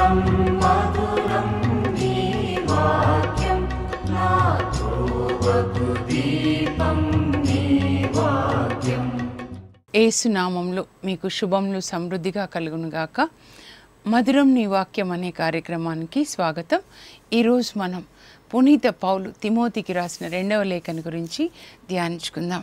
ఏసునామంలో మీకు శుభములు సమృద్ధిగా కలుగునుగాక మధురం నీ వాక్యం అనే కార్యక్రమానికి స్వాగతం ఈరోజు మనం పునీత పౌలు తిమోతికి రాసిన రెండవ లేఖను గురించి ధ్యానించుకుందాం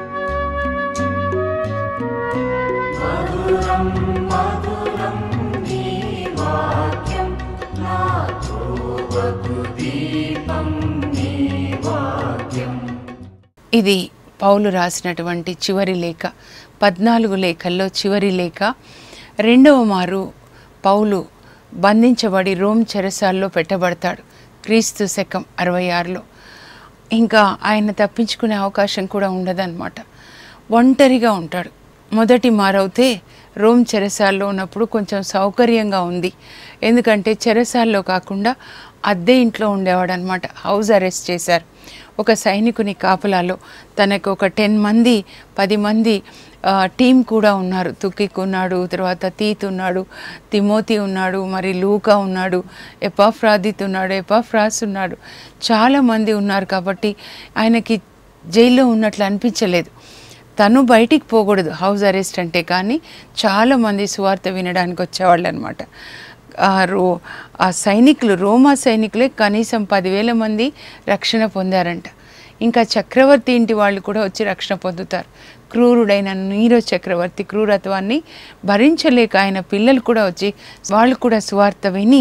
ఇది పౌలు రాసినటువంటి చివరి లేఖ పద్నాలుగు లేఖల్లో చివరి లేఖ రెండవ మారు పౌలు బంధించబడి రోమ్ చెరసాల్లో పెట్టబడతాడు క్రీస్తు శకం అరవై ఆరులో ఇంకా ఆయన తప్పించుకునే అవకాశం కూడా ఉండదన్నమాట ఒంటరిగా ఉంటాడు మొదటి మారవుతే రోమ్ చెరసాల్లో ఉన్నప్పుడు కొంచెం సౌకర్యంగా ఉంది ఎందుకంటే చెరసాల్లో కాకుండా అద్దె ఇంట్లో ఉండేవాడు అనమాట హౌస్ అరెస్ట్ చేశారు ఒక సైనికుని కాపలాలో తనకు ఒక టెన్ మంది పది మంది ఆ, టీం కూడా ఉన్నారు తుకిక్ ఉన్నాడు తర్వాత తీత్ ఉన్నాడు తిమోతి ఉన్నాడు మరి లూకా ఉన్నాడు ఎపాఫ్రాదిత్ ఉన్నాడు ఎపాఫ్రాస్ ఉన్నాడు చాలామంది ఉన్నారు కాబట్టి ఆయనకి జైల్లో ఉన్నట్లు అనిపించలేదు తను బయటికి పోకూడదు హౌస్ అరెస్ట్ అంటే కానీ చాలామంది సువార్త వినడానికి వచ్చేవాళ్ళు అనమాట ఆ రో ఆ సైనికులు రోమా సైనికులే కనీసం పదివేల మంది రక్షణ పొందారంట ఇంకా చక్రవర్తి ఇంటి వాళ్ళు కూడా వచ్చి రక్షణ పొందుతారు క్రూరుడైన నీరో చక్రవర్తి క్రూరత్వాన్ని భరించలేక ఆయన పిల్లలు కూడా వచ్చి వాళ్ళు కూడా సువార్త విని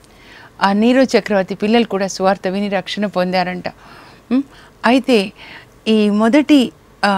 ఆ నీరో చక్రవర్తి పిల్లలు కూడా సువార్త విని రక్షణ పొందారంట ఉమ్, అయితే ఈ మొదటి ఆ,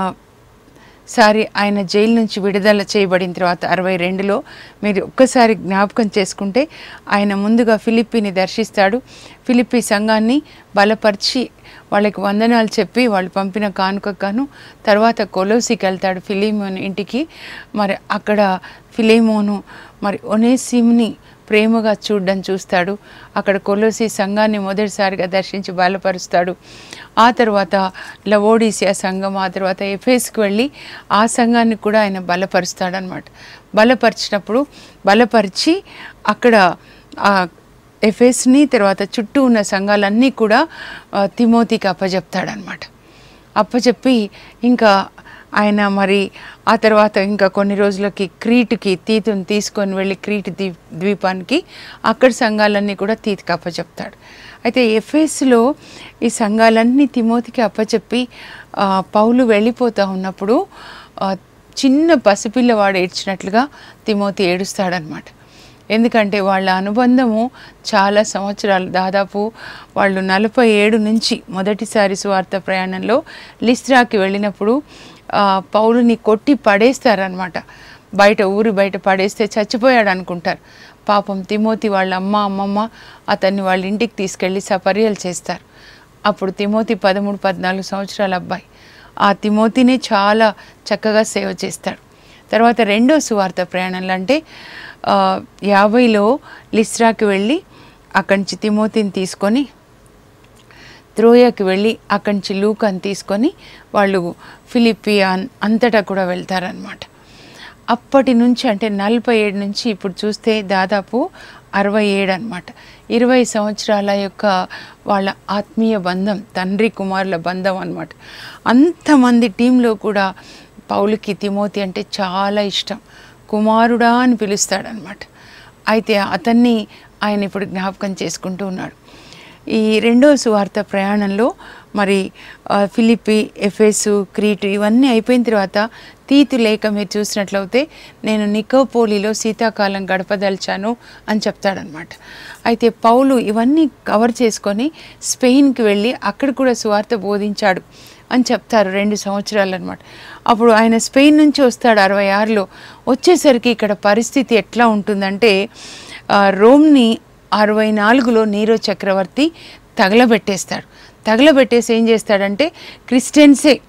సారి ఆయన జైలు నుంచి విడుదల చేయబడిన తర్వాత అరవై రెండులో మీరు ఒక్కసారి జ్ఞాపకం చేసుకుంటే ఆయన ముందుగా ఫిలిప్పీని దర్శిస్తాడు ఫిలిప్పీ సంఘాన్ని బలపరిచి వాళ్ళకి వందనాలు చెప్పి వాళ్ళు పంపిన కానుకగాను తర్వాత కొలోసికి వెళ్తాడు ఫిలిమోన్ ఇంటికి మరి అక్కడ ఫిలిమోను మరి ఒనేసిమ్ని ప్రేమగా చూడడం చూస్తాడు అక్కడ కొలోసి సంఘాన్ని మొదటిసారిగా దర్శించి బలపరుస్తాడు ఆ తర్వాత లవోడీసియా సంఘం ఆ తర్వాత ఎఫేస్కి వెళ్ళి ఆ సంఘాన్ని కూడా ఆయన బలపరుస్తాడనమాట బలపరిచినప్పుడు బలపరిచి అక్కడ ఆ ఎఫెస్ని తర్వాత చుట్టూ ఉన్న సంఘాలన్నీ కూడా ఆ, తిమోతికి అప్పచెప్తాడనమాట అప్పచెప్పి ఇంకా ఆయన మరి ఆ తర్వాత ఇంకా కొన్ని రోజులకి క్రీటుకి తీతుని తీసుకొని వెళ్ళి క్రీట్ ద్వీ ద్వీపానికి అక్కడ సంఘాలన్నీ కూడా తీతికి అప్పచెప్తాడు అయితే ఎఫ్ఎస్లో ఈ సంఘాలన్నీ తిమోతికి అప్పచెప్పి ఆ, పౌలు వెళ్ళిపోతూ ఉన్నప్పుడు ఆ, చిన్న పసిపిల్లవాడు ఏడ్చినట్లుగా తిమోతి ఏడుస్తాడనమాట ఎందుకంటే వాళ్ళ అనుబంధము చాలా సంవత్సరాలు దాదాపు వాళ్ళు నలభై ఏడు నుంచి మొదటిసారి సువార్త ప్రయాణంలో లిస్త్రాకి వెళ్ళినప్పుడు ఆ, పౌలుని కొట్టి పడేస్తారనమాట బయట ఊరి బయట పడేస్తే చచ్చిపోయాడు అనుకుంటారు పాపం తిమోతి వాళ్ళ అమ్మ అమ్మమ్మ అతన్ని వాళ్ళ ఇంటికి తీసుకెళ్ళి సపర్యలు చేస్తారు అప్పుడు తిమోతి పదమూడు పద్నాలుగు సంవత్సరాల అబ్బాయి ఆ తిమోతినే చాలా చక్కగా సేవ చేస్తాడు తర్వాత రెండో సువార్త ప్రయాణంలో అంటే ఆ, యాభైలో లిస్రాకి వెళ్ళి అక్కడి నుంచి తిమోతిని తీసుకొని త్రోయాకి వెళ్ళి అక్కడి నుంచి లూకాని తీసుకొని వాళ్ళు ఫిలిపియాన్ అంతటా కూడా వెళ్తారనమాట అప్పటి నుంచి అంటే నలభై ఏడు నుంచి ఇప్పుడు చూస్తే దాదాపు అరవై ఏడు అనమాట ఇరవై సంవత్సరాల యొక్క వాళ్ళ ఆత్మీయ బంధం తండ్రి కుమారుల బంధం అనమాట అంతమంది టీంలో కూడా పౌలుకి తిమోతి అంటే చాలా ఇష్టం కుమారుడా అని పిలుస్తాడనమాట అయితే అతన్ని ఆయన ఇప్పుడు జ్ఞాపకం చేసుకుంటూ ఉన్నాడు ఈ రెండో సువార్త ప్రయాణంలో మరి ఆ, ఫిలిప్పి ఎఫెసు క్రీటు ఇవన్నీ అయిపోయిన తర్వాత తీతు లేక మీరు చూసినట్లయితే నేను నికోపోలిలో శీతాకాలం గడపదలిచాను అని చెప్తాడనమాట అయితే పౌలు ఇవన్నీ కవర్ చేసుకొని స్పెయిన్కి వెళ్ళి అక్కడ కూడా సువార్త బోధించాడు అని చెప్తారు రెండు సంవత్సరాలు అనమాట అప్పుడు ఆయన స్పెయిన్ నుంచి వస్తాడు అరవై ఆరులో వచ్చేసరికి ఇక్కడ పరిస్థితి ఎట్లా ఉంటుందంటే ఆ, రోమ్ని అరవై నాలుగులో నీరో చక్రవర్తి తగలబెట్టేస్తాడు తగలబెట్టేసి ఏం చేస్తాడంటే క్రిస్టియన్సే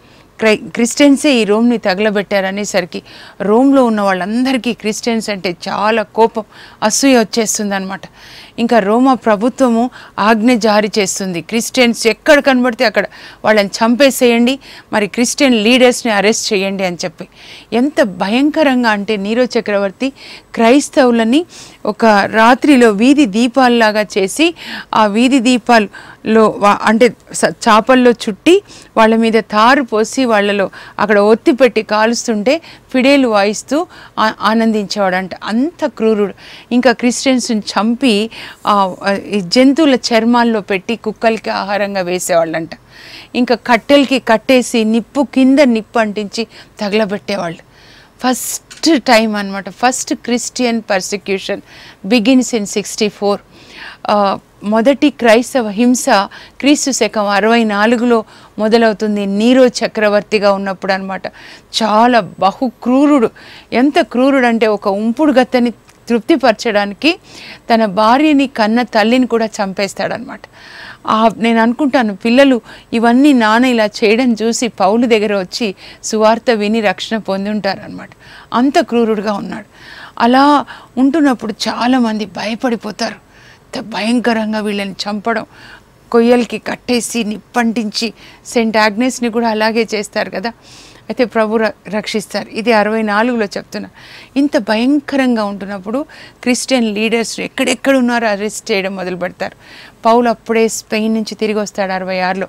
క్రై క్రిస్టియన్సే ఈ రోమ్ని తగలబెట్టారనేసరికి రోమ్లో ఉన్న వాళ్ళందరికీ క్రిస్టియన్స్ అంటే చాలా కోపం అసూయ వచ్చేస్తుంది అనమాట ఇంకా రోమా ప్రభుత్వము ఆజ్ఞ జారీ చేస్తుంది క్రిస్టియన్స్ ఎక్కడ కనబడితే అక్కడ వాళ్ళని చంపేసేయండి మరి క్రిస్టియన్ లీడర్స్ని అరెస్ట్ చేయండి అని చెప్పి ఎంత భయంకరంగా అంటే నీరో చక్రవర్తి క్రైస్తవులని ఒక రాత్రిలో వీధి దీపాల్లాగా చేసి ఆ వీధి దీపాల్లో వా- అంటే స- చాపల్లో చుట్టి వాళ్ళ మీద తారు పోసి వాళ్ళలో అక్కడ ఒత్తి పెట్టి కాలుస్తుంటే ఫిడేలు వాయిస్తూ ఆ- ఆనందించేవాడంట అంత క్రూరుడు ఇంకా క్రిస్టియన్స్ని చంపి ఆ, ఈ జంతువుల చర్మాల్లో పెట్టి కుక్కలకి ఆహారంగా వేసేవాళ్ళంట ఇంకా కట్టెలకి కట్టేసి నిప్పు కింద నిప్పు అంటించి తగలబెట్టేవాళ్ళు ఫస్ట్ టైం అనమాట first Christian persecution begins in sixty four మొదటి క్రైస్తవ హింస క్రీస్తు శకం అరవై నాలుగులో మొదలవుతుంది నీరో చక్రవర్తిగా ఉన్నప్పుడు అనమాట చాలా బహు క్రూరుడు ఎంత క్రూరుడు అంటే ఒక ఉంపుడు గత్తని తృప్తిపరచడానికి తన భార్యని కన్న తల్లిని కూడా చంపేస్తాడనమాట ఆ నేను అనుకుంటాను పిల్లలు ఇవన్నీ నాన్న ఇలా చేయడం చూసి పౌలు దగ్గర వచ్చి సువార్త విని రక్షణ పొంది ఉంటారనమాట అంత క్రూరుడుగా ఉన్నాడు అలా ఉంటున్నప్పుడు చాలామంది భయపడిపోతారు ఇంత భయంకరంగా వీళ్ళని చంపడం కొయ్యలకి కట్టేసి నిప్పంటించి సెయింట్ ఆగ్నెస్ని కూడా అలాగే చేస్తారు కదా అయితే ప్రభు ర- రక్షిస్తారు ఇది అరవై నాలుగులో చెప్తున్నా ఇంత భయంకరంగా ఉంటున్నప్పుడు క్రిస్టియన్ లీడర్స్ ఎక్కడెక్కడ ఉన్నారో అరెస్ట్ చేయడం మొదలు పెడతారు పౌలు అప్పుడే స్పెయిన్ నుంచి తిరిగి వస్తాడు అరవై ఆరులో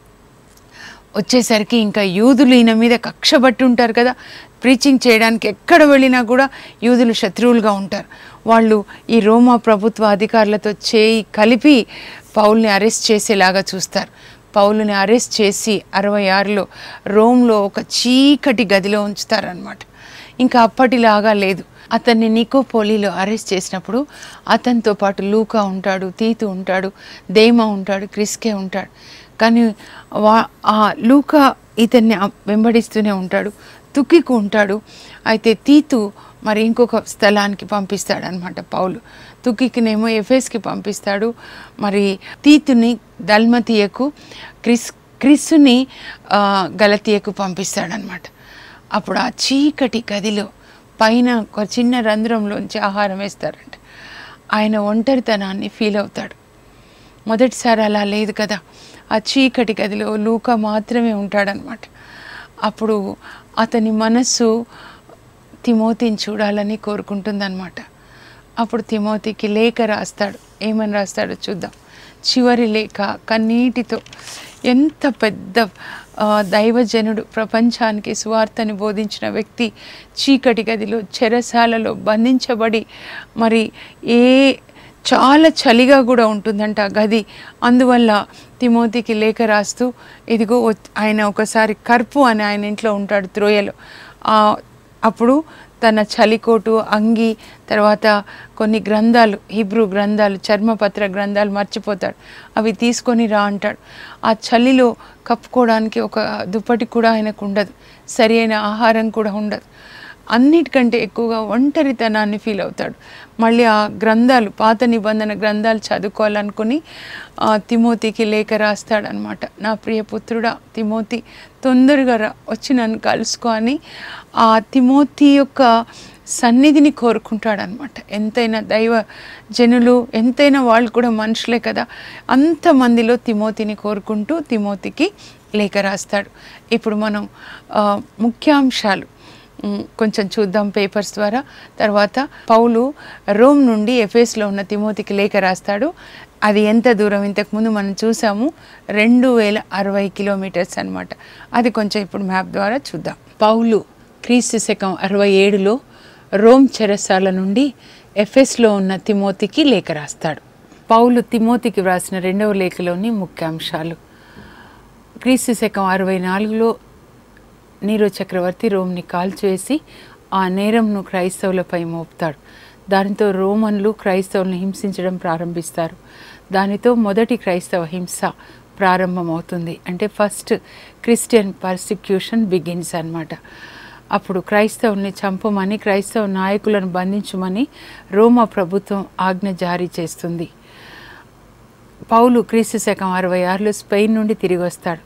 వచ్చేసరికి ఇంకా యూదులు ఈయన మీద కక్ష పట్టి ఉంటారు కదా ప్రీచింగ్ చేయడానికి ఎక్కడ వెళ్ళినా కూడా యూదులు శత్రువులుగా ఉంటారు వాళ్ళు ఈ రోమా ప్రభుత్వ అధికారులతో చేయి కలిపి పౌల్ని అరెస్ట్ చేసేలాగా చూస్తారు పౌలుని అరెస్ట్ చేసి అరవై ఆరులో రోమ్లో ఒక చీకటి గదిలో ఉంచుతారనమాట ఇంకా అప్పటిలాగా లేదు అతన్ని నికోపోలిలో అరెస్ట్ చేసినప్పుడు అతనితో పాటు లూకా ఉంటాడు తీతు ఉంటాడు దేమా ఉంటాడు క్రిస్కే ఉంటాడు కానీ వా ఆ లూకా ఇతన్ని ఆ- వెంబడిస్తూనే ఉంటాడు తుక్కికు ఉంటాడు అయితే తీతు మరి ఇంకొక స్థలానికి పంపిస్తాడు అనమాట పౌలు తుక్కికినేమో ఎఫెస్కి పంపిస్తాడు మరి తీతుని దల్మతియకు క్రిస్ క్రిస్సుని ఆ, గలతీయకు పంపిస్తాడనమాట అప్పుడు ఆ చీకటి గదిలో పైన ఒక చిన్న రంధ్రంలోంచి ఆహారం వేస్తారంట ఆయన ఒంటరితనాన్ని ఫీల్ అవుతాడు మొదటిసారి అలా లేదు కదా ఆ చీకటి గదిలో లూకా మాత్రమే ఉంటాడనమాట అప్పుడు అతని మనస్సు తిమోతిని చూడాలని కోరుకుంటుందన్నమాట అప్పుడు తిమోతికి లేఖ రాస్తాడు ఏమని రాస్తాడో చూద్దాం చివరి లేఖ కన్నీటితో ఎంత పెద్ద ఆ, దైవజనుడు ప్రపంచానికి సువార్తని బోధించిన వ్యక్తి చీకటి గదిలో చెరసాలలో బంధించబడి మరి ఏ చాలా చలిగా కూడా ఉంటుందంట ఆ గది అందువల్ల తిమోతికి లేఖ రాస్తూ ఇదిగో వచ్- ఆయన ఒకసారి కర్పు అని ఆయన ఇంట్లో ఉంటాడు త్రోయలో ఆ, అప్పుడు తన చలికోటు అంగి తర్వాత కొన్ని గ్రంథాలు హిబ్రూ గ్రంథాలు చర్మపత్ర గ్రంథాలు మర్చిపోతాడు అవి తీసుకొని రా అంటాడు ఆ చలిలో కప్పుకోవడానికి ఒక దుప్పటి కూడా ఆయనకు ఉండదు సరి అయిన ఆహారం కూడా ఉండదు అన్నిటికంటే ఎక్కువగా ఒంటరితనాన్ని ఫీల్ అవుతాడు మళ్ళీ ఆ గ్రంథాలు పాత నిబంధన గ్రంథాలు చదువుకోవాలనుకుని ఆ, తిమోతికి లేఖ రాస్తాడనమాట నా ప్రియ పుత్రుడా తిమోతి తొందరగా రా వచ్చి నన్ను కలుసుకో అని ఆ తిమోతి యొక్క సన్నిధిని కోరుకుంటాడనమాట ఎంతైనా దైవ జనులు ఎంతైనా వాళ్ళు కూడా మనుషులే కదా అంతమందిలో తిమోతిని కోరుకుంటూ తిమోతికి లేఖ రాస్తాడు ఇప్పుడు మనం ఆ, ముఖ్యాంశాలు మ్, కొంచెం చూద్దాం పేపర్స్ ద్వారా తర్వాత పౌలు రోమ్ నుండి ఎఫెస్లో ఉన్న తిమోతికి లేఖ రాస్తాడు అది ఎంత దూరం ఇంతకుముందు మనం చూసాము రెండు వేల అరవై కిలోమీటర్స్ అన్నమాట అది కొంచెం ఇప్పుడు మ్యాప్ ద్వారా చూద్దాం పౌలు క్రీస్తు శకం అరవై ఏడులో రోమ్ చెరసాల నుండి ఎఫెస్లో ఉన్న తిమోతికి లేఖ రాస్తాడు పౌలు తిమోతికి వ్రాసిన రెండవ లేఖలోని ముఖ్యాంశాలు క్రీస్తు శకం అరవై నాలుగులో నీరో చక్రవర్తి రోమ్ని కాల్చివేసి ఆ నేరంను క్రైస్తవులపై మోపుతాడు దానితో రోమన్లు క్రైస్తవులను హింసించడం ప్రారంభిస్తారు దానితో మొదటి క్రైస్తవ హింస ప్రారంభమవుతుంది అంటే ఫస్ట్ క్రిస్టియన్ పర్సిక్యూషన్ బిగిన్స్ అన్నమాట అప్పుడు క్రైస్తవుల్ని చంపమని క్రైస్తవ నాయకులను బంధించమని రోమా ప్రభుత్వం ఆజ్ఞ జారీ చేస్తుంది పౌలు క్రీస్తు శకం అరవై ఆరులో స్పెయిన్ నుండి తిరిగి వస్తాడు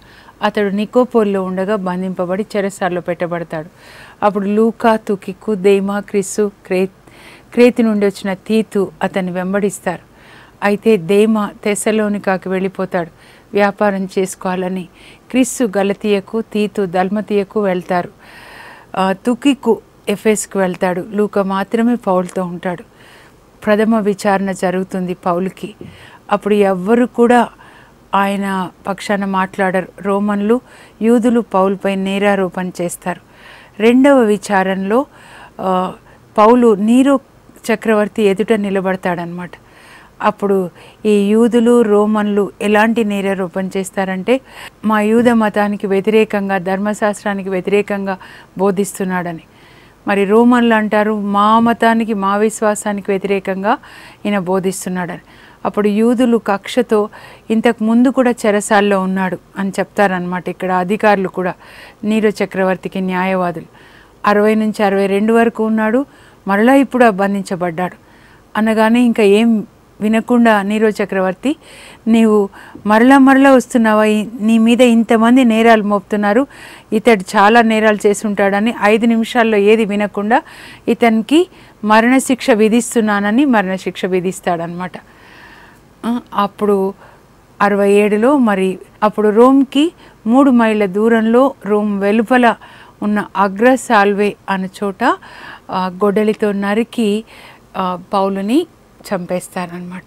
అతడు నికోపోల్లో ఉండగా బంధింపబడి చెరసాల్లో పెట్టబడతాడు అప్పుడు లూకా తుకిక్కు దేమా క్రిస్సు క్రే క్రేతి నుండి వచ్చిన తీతు అతన్ని వెంబడిస్తారు అయితే దేమ తెసలోనికాకి వెళ్ళిపోతాడు వ్యాపారం చేసుకోవాలని క్రిస్సు గలతీయకు తీతు దల్మతీయకు వెళ్తారు ఆ, తుకిక్కు ఎఫెస్కు వెళ్తాడు లూక మాత్రమే పౌల్తో ఉంటాడు ప్రథమ విచారణ జరుగుతుంది పౌలుకి అప్పుడు ఎవ్వరు కూడా ఆయన పక్షాన మాట్లాడరు రోమన్లు యూదులు పౌలుపై నేరారోపణ చేస్తారు రెండవ విచారణలో ఆ, పౌలు నీరో చక్రవర్తి ఎదుట నిలబడతాడనమాట అప్పుడు ఈ యూదులు రోమన్లు ఎలాంటి నేరారోపణ చేస్తారంటే మా యూద మతానికి వ్యతిరేకంగా ధర్మశాస్త్రానికి వ్యతిరేకంగా బోధిస్తున్నాడని మరి రోమన్లు అంటారు మా మతానికి మా విశ్వాసానికి వ్యతిరేకంగా ఈయన బోధిస్తున్నాడని అప్పుడు యూదులు కక్షతో ఇంతకు ముందు కూడా చెరసాల్లో ఉన్నాడు అని చెప్తారనమాట ఇక్కడ అధికారులు కూడా నీరో చక్రవర్తికి న్యాయవాదులు అరవై నుంచి అరవై రెండు వరకు ఉన్నాడు మరలా ఇప్పుడు బంధించబడ్డాడు అనగానే ఇంకా ఏం వినకుండా నీరో చక్రవర్తి నీవు మరలా మరలా వస్తున్నావా ఈ- నీ మీద ఇంతమంది నేరాలు మోపుతున్నారు ఇతడు చాలా నేరాలు చేసుంటాడని ఐదు నిమిషాల్లో ఏది వినకుండా ఇతనికి మరణశిక్ష విధిస్తున్నానని మరణశిక్ష విధిస్తాడనమాట ఆ, అప్పుడు అరవై ఏడులో మరి అప్పుడు రోమ్కి మూడు మైళ్ళ దూరంలో రోమ్ వెలుపల ఉన్న అగ్రసాల్వే అన్న చోట ఆ, గొడ్డలితో నరికి ఆ, పౌలుని చంపేస్తారనమాట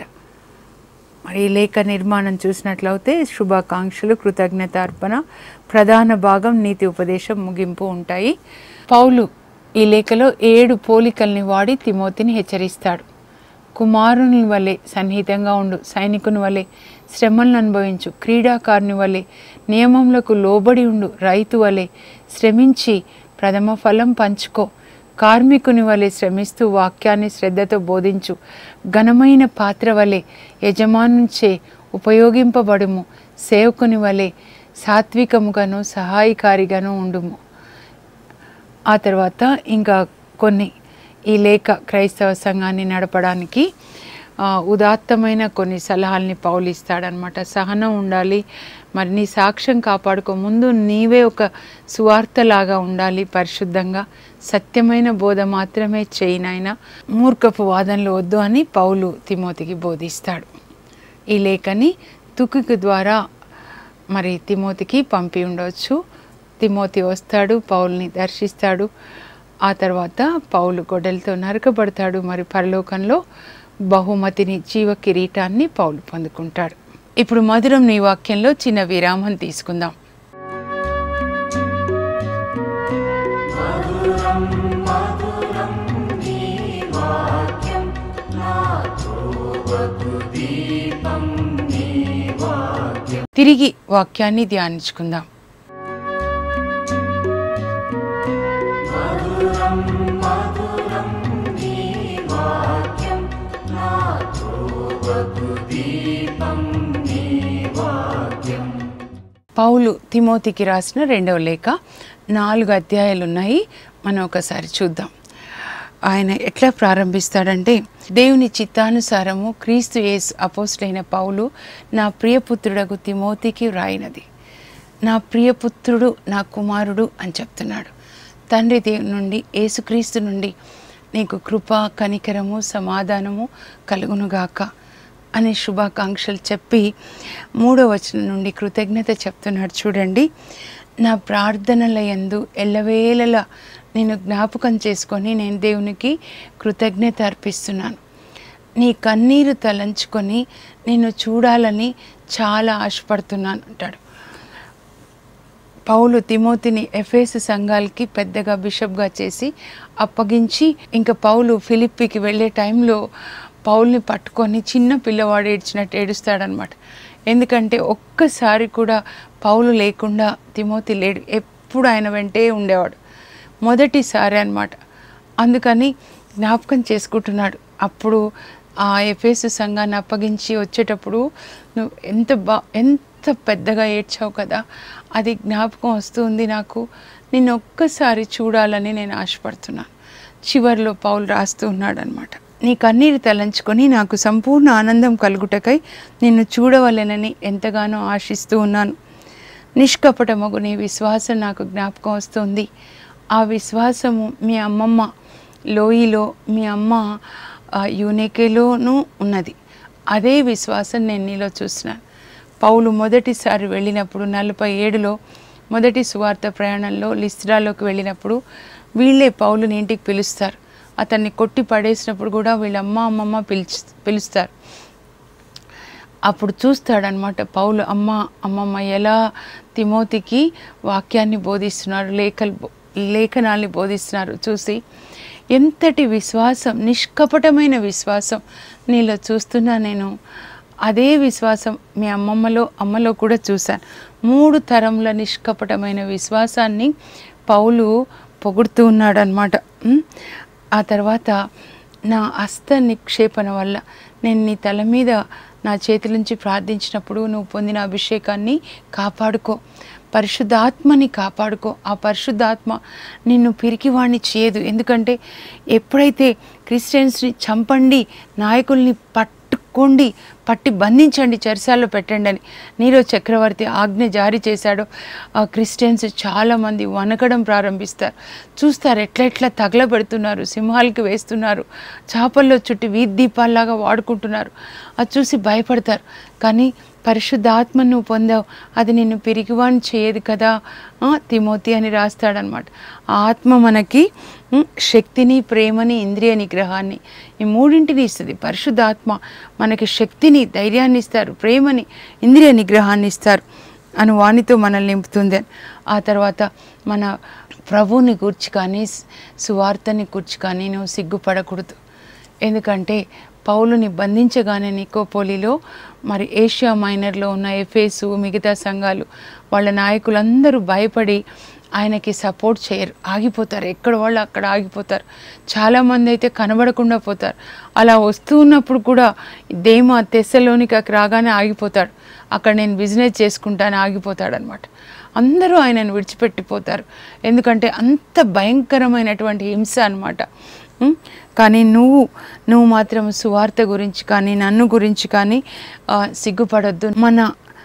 మరి ఈ లేఖ నిర్మాణం చూసినట్లయితే శుభాకాంక్షలు కృతజ్ఞత అర్పణ ప్రధాన భాగం నీతి ఉపదేశం ముగింపు ఉంటాయి పౌలు ఈ లేఖలో ఏడు పోలికల్ని వాడి తిమోతిని హెచ్చరిస్తాడు కుమారుని వలె సన్నిహితంగా ఉండు సైనికుని వలె శ్రమలను అనుభవించు క్రీడాకారుని వలె నియమములకు లోబడి ఉండు రైతు వలె శ్రమించి ప్రథమ ఫలం పంచుకో కార్మికుని వలె శ్రమిస్తూ వాక్యాన్ని శ్రద్ధతో బోధించు ఘనమైన పాత్ర వలె యజమానుంచే ఉపయోగింపబడుము సేవకుని వలె సాత్వికముగాను సహాయకారిగాను ఉండుము ఆ తర్వాత ఇంకా కొన్ని ఈ లేఖ క్రైస్తవ సంఘాన్ని నడపడానికి ఆ, ఉదాత్తమైన కొన్ని సలహాల్ని పౌలు ఇస్తాడనమాట సహనం ఉండాలి మరి నీ సాక్ష్యం కాపాడుకో ముందు నీవే ఒక సువార్తలాగా ఉండాలి పరిశుద్ధంగా సత్యమైన బోధ మాత్రమే చేయి నాయన మూర్ఖపు వాదనలు వద్దు అని పౌలు తిమోతికి బోధిస్తాడు ఈ లేఖని తుకికి ద్వారా మరి తిమోతికి పంపి ఉండవచ్చు తిమోతి వస్తాడు పౌల్ని దర్శిస్తాడు ఆ తర్వాత పౌలు గొడ్డలతో నరకబడతాడు మరి పరలోకంలో బహుమతిని జీవ కిరీటాన్ని పౌలు పొందుకుంటాడు ఇప్పుడు మధురం నీ వాక్యంలో చిన్న విరామం తీసుకుందాం తిరిగి వాక్యాన్ని ధ్యానించుకుందాం పౌలు తిమోతికి రాసిన రెండవ లేఖ నాలుగు అధ్యాయాలు ఉన్నాయి మనం ఒకసారి చూద్దాం ఆయన ఎట్లా ప్రారంభిస్తాడంటే దేవుని చిత్తానుసారము క్రీస్తు యేసు అపోస్టైన పౌలు నా ప్రియపుత్రుడకు తిమోతికి వ్రాయినది నా ప్రియపుత్రుడు నా కుమారుడు అని చెప్తున్నాడు తండ్రి దేవుని నుండి యేసుక్రీస్తు నుండి నీకు కృప కనికరము సమాధానము కలుగునుగాక అనే శుభాకాంక్షలు చెప్పి మూడో వచనం నుండి కృతజ్ఞత చెప్తున్నాడు చూడండి నా ప్రార్థనల యందు ఎల్లవేళలా నేను జ్ఞాపకం చేసుకొని నేను దేవునికి కృతజ్ఞత అర్పిస్తున్నాను నీ కన్నీరు తలంచుకొని నిన్ను చూడాలని చాలా ఆశపడుతున్నాను అంటాడు పౌలు తిమోతిని ఎఫేసు సంఘాలకి పెద్దగా బిషప్గా చేసి అప్పగించి ఇంకా పౌలు ఫిలిప్పికి వెళ్ళే టైంలో పౌల్ని పట్టుకొని చిన్న పిల్లవాడు ఏడ్చినట్టు ఏడుస్తాడనమాట ఎందుకంటే ఒక్కసారి కూడా పౌలు లేకుండా తిమోతి లేడు ఎప్పుడు ఆయన వెంటే ఉండేవాడు మొదటిసారి అన్నమాట అందుకని జ్ఞాపకం చేసుకుంటున్నాడు అప్పుడు ఆ ఎఫేసు సంఘాన్ని అప్పగించి వచ్చేటప్పుడు నువ్వు ఎంత బా ఎంత పెద్దగా ఏడ్చావు కదా అది జ్ఞాపకం వస్తుంది నాకు నిన్ను ఒక్కసారి చూడాలని నేను ఆశపడుతున్నాను చివరిలో పౌలు రాస్తూ ఉన్నాడు అనమాట నీ కన్నీరు తలంచుకొని నాకు సంపూర్ణ ఆనందం కలుగుటకై నిన్ను చూడవలెనని ఎంతగానో ఆశిస్తూ ఉన్నాను నిష్కపటమగు నీ విశ్వాసం నాకు జ్ఞాపకం వస్తుంది ఆ విశ్వాసము మీ అమ్మమ్మ లోయలో మీ అమ్మ ఆ, యూనికేలోనూ ఉన్నది అదే విశ్వాసం నేను నీలో చూస్తున్నాను పౌలు మొదటిసారి వెళ్ళినప్పుడు నలభై ఏడులో మొదటి సువార్త ప్రయాణంలో లిస్త్రాలోకి వెళ్ళినప్పుడు వీళ్ళే పౌలుని ఇంటికి పిలుస్తారు అతన్ని కొట్టి పడేసినప్పుడు కూడా వీళ్ళ అమ్మ అమ్మమ్మ పిలిచి పిలుస్తారు అప్పుడు చూస్తాడనమాట పౌలు అమ్మ అమ్మమ్మ ఎలా తిమోతికి వాక్యాన్ని బోధిస్తున్నారు లేఖలు బో- లేఖనాల్ని బోధిస్తున్నారు చూసి ఎంతటి విశ్వాసం నిష్కపటమైన విశ్వాసం నీలో చూస్తున్నా నేను అదే విశ్వాసం మీ అమ్మమ్మలో అమ్మలో కూడా చూశాను మూడు తరముల నిష్కపటమైన విశ్వాసాన్ని పౌలు పొగుడుతూ ఉన్నాడు అనమాట ఆ తర్వాత నా హస్త నిక్షేపణ వల్ల నేను నీ తల మీద నా చేతి నుంచి ప్రార్థించినప్పుడు నువ్వు పొందిన అభిషేకాన్ని కాపాడుకో పరిశుద్ధాత్మని కాపాడుకో ఆ పరిశుద్ధాత్మ నిన్ను పిరికివాణ్ణి చేయదు ఎందుకంటే ఎప్పుడైతే క్రిస్టియన్స్ని చంపండి నాయకుల్ని పట్టుకోండి పట్టి బంధించండి చెరసాల్లో పెట్టండి అని నీరో చక్రవర్తి ఆజ్ఞ జారీ చేశాడో ఆ క్రిస్టియన్స్ చాలామంది వనకడం ప్రారంభిస్తారు చూస్తారు ఎట్లా ఎట్లా తగలబెడుతున్నారు సింహాలకి వేస్తున్నారు చేపల్లో చుట్టి వీధి దీపాల్లాగా వాడుకుంటున్నారు అది చూసి భయపడతారు కానీ పరిశుద్ధాత్మ నువ్వు పొందావు అది నిన్ను పిరిగివాణి చేయదు కదా ఆ, తిమోతి అని రాస్తాడనమాట ఆ ఆత్మ మనకి ఉమ్, శక్తిని ప్రేమని ఇంద్రియ నిగ్రహాన్ని ఈ మూడింటిని ఇస్తుంది పరిశుద్ధాత్మ మనకి శక్తిని ధైర్యాన్ని ఇస్తారు ప్రేమని ఇంద్రియ నిగ్రహాన్ని ఇస్తారు అని వానితో మనల్ని నింపుతుంది అని ఆ తర్వాత మన ప్రభువుని గూర్చి కానీ సువార్తని గూర్చి కానీ నువ్వు సిగ్గుపడకూడదు ఎందుకంటే పౌలుని బంధించగానే నికోపోలిలో మరి ఏషియా మైనర్లో ఉన్న ఎఫేసు మిగతా సంఘాలు వాళ్ళ నాయకులందరూ భయపడి ఆయనకి సపోర్ట్ చేయరు ఆగిపోతారు ఎక్కడ వాళ్ళు అక్కడ ఆగిపోతారు చాలామంది అయితే కనబడకుండా పోతారు అలా వస్తూ ఉన్నప్పుడు కూడా దేమ తెస్సలోనికి రాగానే ఆగిపోతాడు అక్కడ నేను బిజినెస్ చేసుకుంటాను ఆగిపోతాడు అనమాట అందరూ ఆయనను విడిచిపెట్టిపోతారు ఎందుకంటే అంత భయంకరమైనటువంటి హింస అనమాట కానీ నువ్వు నువ్వు మాత్రం సువార్త గురించి కానీ నన్ను గురించి కానీ ఆ, సిగ్గుపడొద్దు మన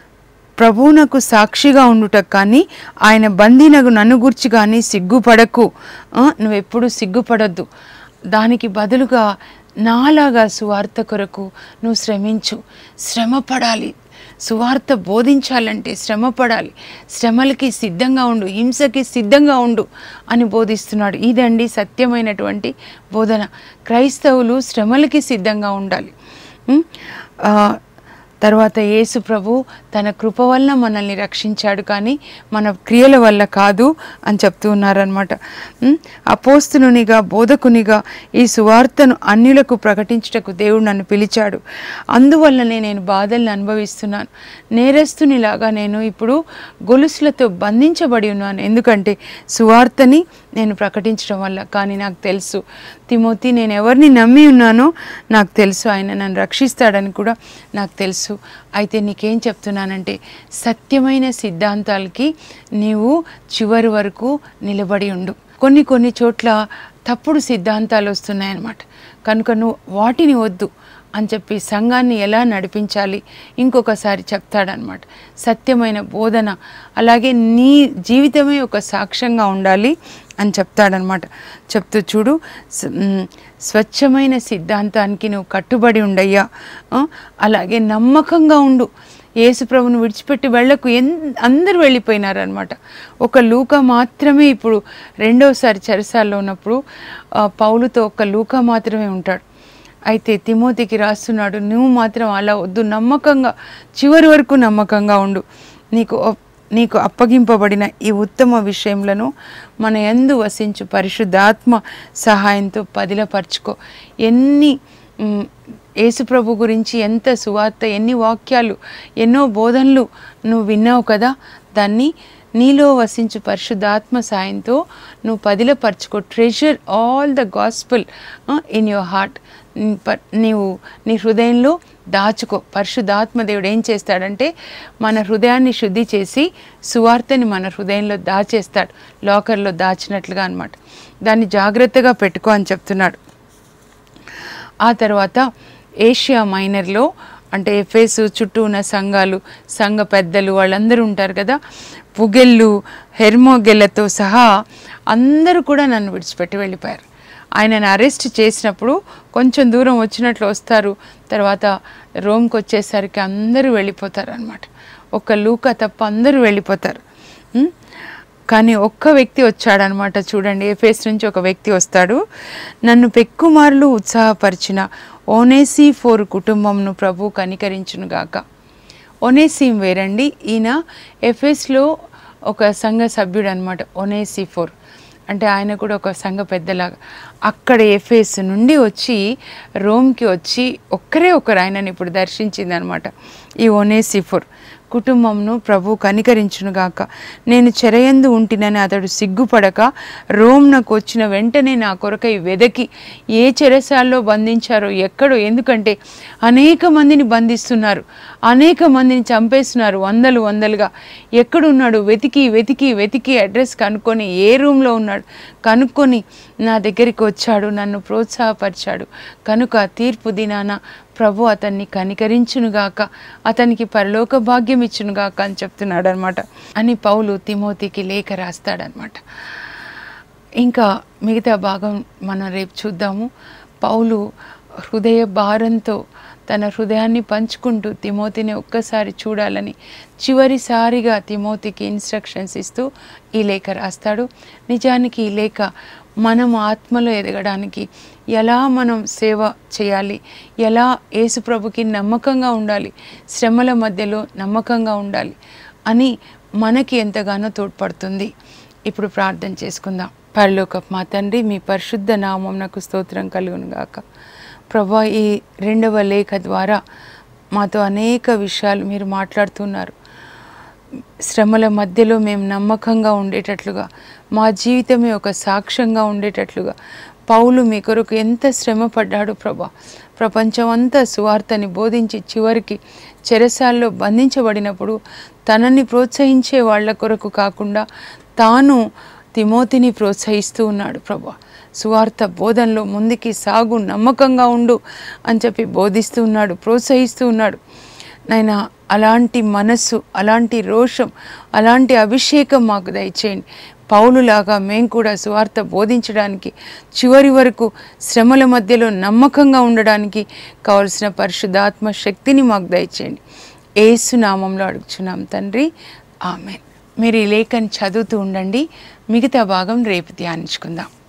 ప్రభువునకు సాక్షిగా ఉండుటకు కానీ ఆయన బందీనకు నన్ను గుర్చి కానీ సిగ్గుపడకు ఆ, నువ్వెప్పుడు సిగ్గుపడొద్దు దానికి బదులుగా నాలాగా సువార్త కొరకు నువ్వు శ్రమించు శ్రమ పడాలి సువార్త బోధించాలంటే శ్రమ పడాలి శ్రమలకి సిద్ధంగా ఉండు హింసకి సిద్ధంగా ఉండు అని బోధిస్తున్నాడు ఇదండి సత్యమైనటువంటి బోధన క్రైస్తవులు శ్రమలకి సిద్ధంగా ఉండాలి ఉం? ఆ, తర్వాత యేసు ప్రభు తన కృప వల్ల మనల్ని రక్షించాడు కానీ మన క్రియల వల్ల కాదు అని చెప్తూ ఉన్నారనమాట అపోస్తునునిగా బోధకునిగా ఈ సువార్తను అన్యులకు ప్రకటించుటకు దేవుడు నన్ను పిలిచాడు అందువల్లనే నేను బాధల్ని అనుభవిస్తున్నాను నేరస్తునిలాగా నేను ఇప్పుడు గొలుసులతో బంధించబడి ఉన్నాను ఎందుకంటే సువార్తని నేను ప్రకటించడం వల్ల కానీ నాకు తెలుసు తిమోతి నేను ఎవరిని నమ్మి ఉన్నానో నాకు తెలుసు ఆయన నన్ను రక్షిస్తాడని కూడా నాకు తెలుసు అయితే నీకేం చెప్తున్నానంటే సత్యమైన సిద్ధాంతాలకి నీవు చివరి వరకు నిలబడి ఉండు కొన్ని కొన్ని చోట్ల తప్పుడు సిద్ధాంతాలు వస్తున్నాయన్నమాట కనుక నువ్వు వాటిని వద్దు అని చెప్పి సంఘాన్ని ఎలా నడిపించాలి ఇంకొకసారి చెప్తాడనమాట సత్యమైన బోధన అలాగే నీ జీవితమే ఒక సాక్ష్యంగా ఉండాలి అని చెప్తాడనమాట చెప్తూ చూడు స- మ్, స్వచ్ఛమైన సిద్ధాంతానికి నువ్వు కట్టుబడి ఉండయ్యా ఆ, అలాగే నమ్మకంగా ఉండు యేసుప్రభుని విడిచిపెట్టి వెళ్ళకు ఎన్ అందరూ వెళ్ళిపోయినారనమాట ఒక లూక మాత్రమే ఇప్పుడు రెండోసారి చెరసాల్లో ఉన్నప్పుడు ఆ, పౌలుతో ఒక లూక మాత్రమే ఉంటాడు అయితే తిమోతికి రాస్తున్నాడు నువ్వు మాత్రం అలా వద్దు నమ్మకంగా చివరి వరకు నమ్మకంగా ఉండు నీకు ఒప్- నీకు అప్పగింపబడిన ఈ ఉత్తమ విషయములను మన యందు వసించు పరిశుద్ధాత్మ సహాయంతో పదిలపరుచుకో ఎన్ని మ్, యేసుప్రభు గురించి ఎంత సువార్త ఎన్ని వాక్యాలు ఎన్నో బోధనలు నువ్వు విన్నావు కదా దాన్ని నీలో వసించు పరిశుద్ధాత్మ సాయంతో నువ్వు పదిలపరచుకో treasure all the gospel in your heart నీవు నీ హృదయంలో దాచుకో పరిశుద్ధాత్మ దేవుడు ఏం చేస్తాడంటే మన హృదయాన్ని శుద్ధి చేసి సువార్తని మన హృదయంలో దాచేస్తాడు లాకర్లో దాచినట్లుగా అన్నమాట దాన్ని జాగ్రత్తగా పెట్టుకో అని చెప్తున్నాడు ఆ తర్వాత ఏషియా మైనర్లో అంటే ఎఫేస్ చుట్టూ ఉన్న సంఘాలు సంఘ పెద్దలు వాళ్ళందరూ ఉంటారు కదా పుగెళ్ళు హెర్మోగెళ్ళతో సహా అందరూ కూడా నన్ను విడిచిపెట్టి వెళ్ళిపోయారు ఆయనను అరెస్ట్ చేసినప్పుడు కొంచెం దూరం వచ్చినట్లు వస్తారు తర్వాత రోమ్కి వచ్చేసరికి అందరూ వెళ్ళిపోతారు అనమాట ఒక్క లూక తప్ప అందరూ వెళ్ళిపోతారు ఉం? కానీ ఒక్క వ్యక్తి వచ్చాడనమాట చూడండి ఏఫేస్ నుంచి ఒక వ్యక్తి వస్తాడు నన్ను పెక్కుమార్లు ఉత్సాహపరిచిన ఓనేసి ఫోర్ కుటుంబంను ప్రభు కనికరించునుగాక ఒనేసిం వేరండి ఈయన ఎఫెస్లో ఒక సంఘ సభ్యుడు అనమాట ఒనేసి ఫోర్ అంటే ఆయన కూడా ఒక సంఘ పెద్దలాగా అక్కడ ఎఫెస్ నుండి వచ్చి రోమ్కి వచ్చి ఒక్కరే ఒకరు ఆయనని ఇప్పుడు దర్శించింది అనమాట ఈ ఒనేసిఫోర్ కుటుంబంను ప్రభు కనికరించునుగాక నేను చెరయందు ఉంటినని అతడు సిగ్గుపడక రోమ్నకు వచ్చిన వెంటనే నా కొరకై వెదకి ఏ చెరసాల్లో బంధించారో ఎక్కడో ఎందుకంటే అనేక మందిని బంధిస్తున్నారు అనేక మందిని చంపేస్తున్నారు వందలు వందలుగా ఎక్కడున్నాడు వెతికి వెతికి వెతికి అడ్రస్ కనుక్కొని ఏ రూమ్లో ఉన్నాడు కనుక్కొని నా దగ్గరికి వచ్చాడు నన్ను ప్రోత్సాహపరిచాడు కనుక తీర్పు దినాన ప్రభు అతన్ని కనికరించునుగాక అతనికి పరలోక భాగ్యం ఇచ్చునుగాక అని చెప్తున్నాడు అనమాట అని పౌలు తిమోతికి లేఖ రాస్తాడనమాట ఇంకా మిగతా భాగం మనం రేపు చూద్దాము పౌలు హృదయ భారంతో తన హృదయాన్ని పంచుకుంటూ తిమోతిని ఒక్కసారి చూడాలని చివరిసారిగా తిమోతికి ఇన్స్ట్రక్షన్స్ ఇస్తూ ఈ లేఖ రాస్తాడు నిజానికి ఈ లేఖ మనం ఆత్మలో ఎదగడానికి ఎలా మనం సేవ చేయాలి ఎలా యేసుప్రభుకి నమ్మకంగా ఉండాలి శ్రమల మధ్యలో నమ్మకంగా ఉండాలి అని మనకి ఎంతగానో తోడ్పడుతుంది ఇప్పుడు ప్రార్థన చేసుకుందాం పరలోక మా తండ్రి మీ పరిశుద్ధ నామం నాకు స్తోత్రం కలుగును గాక ప్రభా ఈ రెండవ లేఖ ద్వారా మాతో అనేక విషయాలు మీరు మాట్లాడుతున్నారు శ్రమల మధ్యలో మేము నమ్మకంగా ఉండేటట్లుగా మా జీవితమే ఒక సాక్ష్యంగా ఉండేటట్లుగా పౌలు మీ కొరకు ఎంత శ్రమ పడ్డాడు ప్రభా ప్రపంచం అంతా సువార్తని బోధించి చివరికి చెరసాల్లో బంధించబడినప్పుడు తనని ప్రోత్సహించే వాళ్ళ కొరకు కాకుండా తాను తిమోతిని ప్రోత్సహిస్తూ ఉన్నాడు ప్రభా సువార్త బోధనలో ముందుకి సాగు నమ్మకంగా ఉండు అని చెప్పి బోధిస్తూ ఉన్నాడు ప్రోత్సహిస్తూ ఉన్నాడు నాయన అలాంటి మనస్సు అలాంటి రోషం అలాంటి అభిషేకం మాకు దయచేయండి పౌలులాగా మేము కూడా సువార్త బోధించడానికి చివరి వరకు శ్రమల మధ్యలో నమ్మకంగా ఉండడానికి కావలసిన పరిశుద్ధాత్మ శక్తిని మాకు దయచేయండి ఏసు నామంలో అడుగుచున్నాం తండ్రి ఆమె మీరు ఈ లేఖని చదువుతూ ఉండండి మిగతా భాగం రేపు ధ్యానించుకుందాం